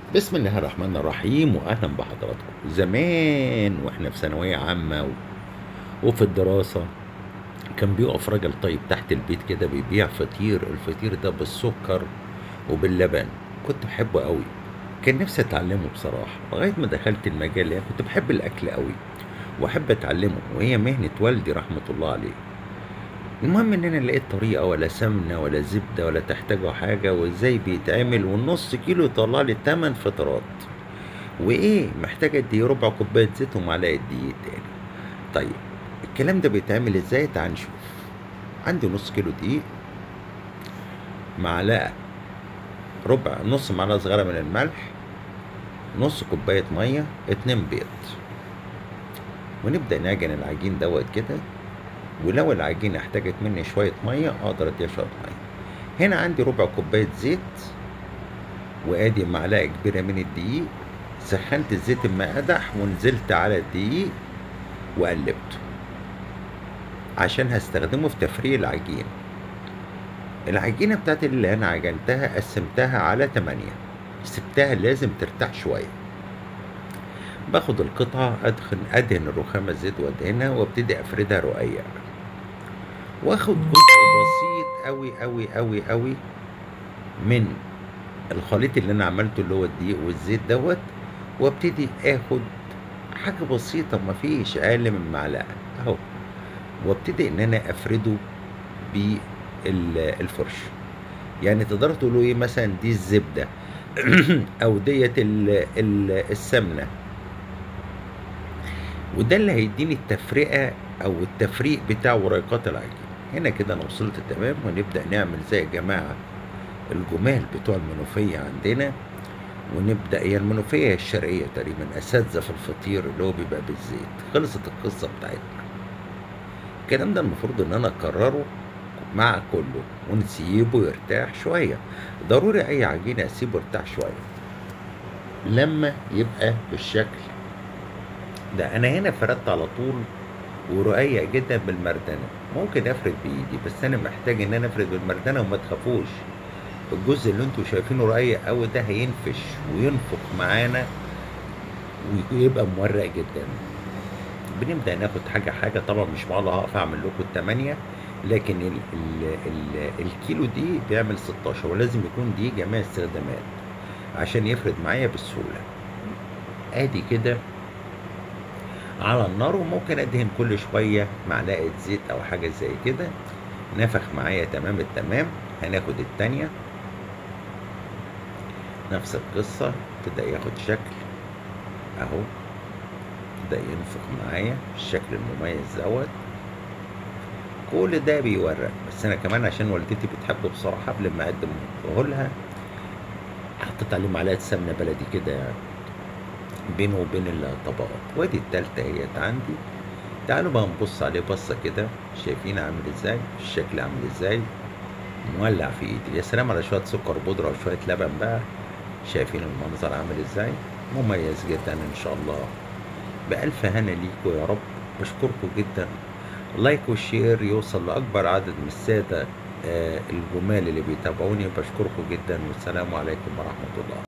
بسم الله الرحمن الرحيم واهلا بحضراتكم زمان واحنا في ثانويه عامه و... وفي الدراسه كان بيقف راجل طيب تحت البيت كده بيبيع فطير الفطير ده بالسكر وباللبن كنت بحبه قوي كان نفسي اتعلمه بصراحه لغايه ما دخلت المجال يعني كنت بحب الاكل قوي واحب اتعلمه وهي مهنه والدي رحمه الله عليه المهم ان انا لقيت طريقه ولا سمنه ولا زبده ولا تحتاجوا حاجه وازاي بيتعمل والنص كيلو يطلع لي 8 فطرات وايه محتاجه قد ايه ربع كوبايه زيت ومعلقه دقيق تاني طيب الكلام ده بيتعمل ازاي تعال نشوف عندي نص كيلو دقيق معلقه ربع نص معلقه صغيره من الملح نص كوبايه ميه اتنين بيض ونبدا نعجن العجين دوت كده ولو العجينة احتاجت مني شوية مية اقدر اديها شوية مية هنا عندي ربع كوباية زيت وادي معلقة كبيرة من الدقيق سخنت الزيت اما قدح ونزلت على الدقيق وقلبته عشان هستخدمه في تفريق العجين العجينة بتاعت اللي انا عجنتها قسمتها على تمانية سبتها لازم ترتاح شوية باخد القطعة ادخن ادهن الرخامة الزيت وادهنها وابتدي افردها رقيق واخد جزء بسيط قوي قوي قوي قوي من الخليط اللي انا عملته اللي هو الدقيق والزيت دوت وابتدي اخد حاجه بسيطه مفيش اقل من معلقه اهو وابتدي ان انا افرده بالفرش يعني تقدروا تقولوا ايه مثلا دي الزبده او ديت السمنه وده اللي هيديني التفرقه او التفريق بتاع ورقات العجين هنا كده انا وصلت تمام ونبدا نعمل زي يا جماعه الجمال بتوع المنوفيه عندنا ونبدا هي المنوفيه الشرقيه تقريبا اساتذه في الفطير اللي هو بيبقى بالزيت خلصت القصه بتاعتنا الكلام ده المفروض ان انا اكرره مع كله ونسيبه يرتاح شويه ضروري اي عجينه اسيبه يرتاح شويه لما يبقى بالشكل ده انا هنا فردت على طول ورقيق جدا بالمردنه ممكن افرد بايدي بس انا محتاج ان انا افرد بالمردنه وما تخافوش الجزء اللي انتوا شايفينه رقيق قوي ده هينفش وينفخ معانا ويبقى مورق جدا بنبدا ناخد حاجه حاجه طبعا مش معقول هقف اعمل لكم الثمانيه لكن ال ال ال الكيلو دي بيعمل 16 ولازم يكون دي جميع استخدامات عشان يفرد معايا بالسهوله ادي كده على النار وممكن ادهن كل شويه معلقه زيت او حاجه زي كده نفخ معايا تمام التمام هناخد التانية نفس القصة ابتدى ياخد شكل اهو ابتدى ينفخ معايا الشكل المميز دوت كل ده بيورق بس انا كمان عشان والدتي بتحبه بصراحة قبل ما اقدم لها حطيت عليه معلقة سمنة بلدي كده يعني بينه وبين الطبقات وادي التالتة اهيت عندي تعالوا بقى نبص عليه بصة كده شايفين عامل ازاي الشكل عامل ازاي مولع في ايدي يا سلام على شوية سكر بودرة وشوية لبن بقى شايفين المنظر عامل ازاي مميز جدا ان شاء الله بألف هنا ليكوا يا رب بشكركم جدا لايك والشير يوصل لأكبر عدد من السادة آه الجمال اللي بيتابعوني بشكركم جدا والسلام عليكم ورحمة الله